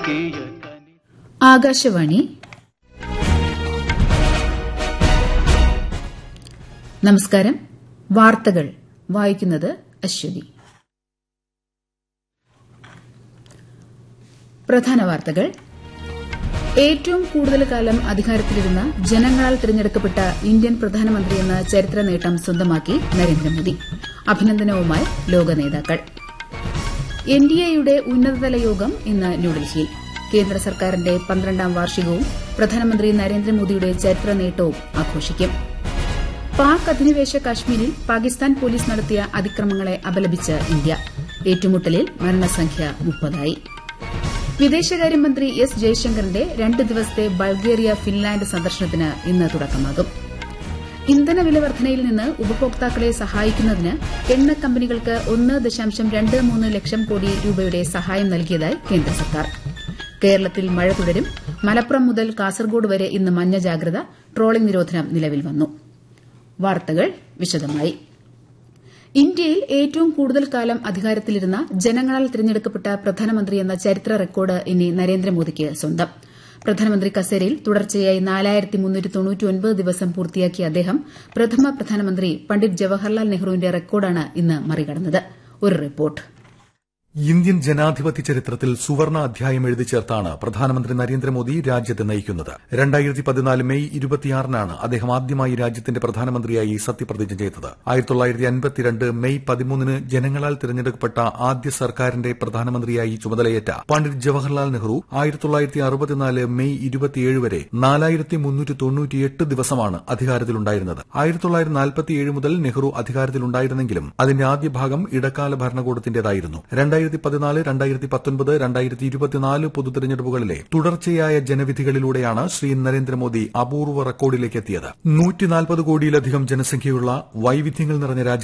നൽകിയ കനി ആകാശവാണി നമസ്കാരം വാർത്തകൾ വായിക്കുന്നത് അശ്വതി പ്രധാന വാർത്തകൾ ഏറ്റവും കൂടുതൽ കാലം അധികാരത്തിലിരുന്ന ജനങ്ങളാൽ തിരഞ്ഞെടുക്കപ്പെട്ട ഇന്ത്യൻ പ്രധാനമന്ത്രിയെന്ന ചരിത്ര നേട്ടം സ്വന്തമാക്കി നരേന്ദ്രമോദി അഭിനന്ദനവുമായി ലോക നേതാക്കൾ എൻഡിഎയുടെ ഉന്നതതല യോഗം ഇന്ന് ന്യൂഡൽഹിയിൽ കേന്ദ്ര സർക്കാരിന്റെ പന്ത്രണ്ടാം വാർഷികവും പ്രധാനമന്ത്രി നരേന്ദ്രമോദിയുടെ ചരിത്ര നേട്ടവും ആഘോഷിക്കും പാക് അധിനിവേശ കാശ്മീരിൽ പാകിസ്ഥാൻ പോലീസ് നടത്തിയ അതിക്രമങ്ങളെ അപലപിച്ച് ഇന്ത്യ ഏറ്റുമുട്ടലിൽ മരണസംഖ്യ മുപ്പതായി വിദേശകാര്യമന്ത്രി എസ് ജയശങ്കറിന്റെ രണ്ട് ദിവസത്തെ ബൾഗേറിയ ഫിൻലാൻഡ് സന്ദർശനത്തിന് ഇന്ന് തുടക്കമാകും ഇന്ധന വില വർധനയിൽ നിന്ന് ഉപഭോക്താക്കളെ സഹായിക്കുന്നതിന് എണ്ണ കമ്പനികൾക്ക് ഒന്ന് ദശാംശം രണ്ട് മൂന്ന് ലക്ഷം കോടി രൂപയുടെ സഹായം നൽകിയതായി കേന്ദ്ര സർക്കാർ കേരളത്തിൽ മഴ തുടരും മലപ്പുറം മുതൽ കാസർഗോഡ് വരെ ഇന്ന് മഞ്ഞ ജാഗ്രത ട്രോളിംഗ് നിരോധനം നിലവിൽ വന്നു വാർത്തകൾ വിശദമായി ഇന്ത്യയിൽ ഏറ്റവും കൂടുതൽ കാലം അധികാരത്തിലിരുന്ന ജനങ്ങളാൽ തിരഞ്ഞെടുക്കപ്പെട്ട പ്രധാനമന്ത്രി എന്ന ചരിത്ര റെക്കോർഡ് ഇനി നരേന്ദ്രമോദിക്ക് സ്വന്തം പ്രധാനമന്ത്രി കസേരയിൽ തുടർച്ചയായി ദിവസം പൂർത്തിയാക്കിയ അദ്ദേഹം പ്രഥമ പ്രധാനമന്ത്രി പണ്ഡിറ്റ് ജവഹർലാൽ നെഹ്റുവിന്റെ റെക്കോർഡാണ് ഇന്ന് മറികടന്നത് ഒരു റിപ്പോർട്ട് ഇന്ത്യൻ ജനാധിപത്യ ചരിത്രത്തിൽ സുവർണ അധ്യായം എഴുതി ചേർത്താണ് പ്രധാനമന്ത്രി നരേന്ദ്രമോദി രാജ്യത്തെ നയിക്കുന്നത് രണ്ടായിരത്തി പതിനാല് മെയ് ഇരുപത്തിയാറിനാണ് അദ്ദേഹം ആദ്യമായി രാജ്യത്തിന്റെ പ്രധാനമന്ത്രിയായി സത്യപ്രതിജ്ഞ ചെയ്തത് ആയിരത്തി തൊള്ളായിരത്തി അൻപത്തിരണ്ട് മെയ് പതിമൂന്നിന് ജനങ്ങളാൽ തിരഞ്ഞെടുക്കപ്പെട്ട ആദ്യ സർക്കാരിന്റെ പ്രധാനമന്ത്രിയായി ചുമതലയേറ്റ പണ്ഡിറ്റ് ജവഹർലാൽ നെഹ്റു ആയിരത്തി തൊള്ളായിരത്തി അറുപത്തിനാല് മെയ് ഇരുപത്തിയേഴ് വരെ നാലായിരത്തി മുന്നൂറ്റി തൊണ്ണൂറ്റിയെട്ട് ദിവസമാണ് അധികാരത്തിലുണ്ടായിരുന്നത് ആയിരത്തി തൊള്ളായിരത്തി നാൽപ്പത്തിയേഴ് മുതൽ നെഹ്റു അധികാരത്തിലുണ്ടായിരുന്നെങ്കിലും അതിന്റെ ആദ്യ ഭാഗം ഇടക്കാല ഭരണകൂടത്തിന്റേതായിരുന്നു രണ്ടായിരത്തി പതിനാല് രണ്ടായിരത്തി പത്തൊൻപത് രണ്ടായിരത്തി ഇരുപത്തിനാല് പൊതുതെരഞ്ഞെടുപ്പുകളിലെ തുടർച്ചയായ ജനവിധികളിലൂടെയാണ് ശ്രീ നരേന്ദ്രമോദി അപൂർവ റെക്കോർഡിലേക്ക് എത്തിയത് നൂറ്റിനാൽപ്പത് കോടിയിലധികം ജനസംഖ്യയുള്ള വൈവിധ്യങ്ങൾ നിറഞ്ഞ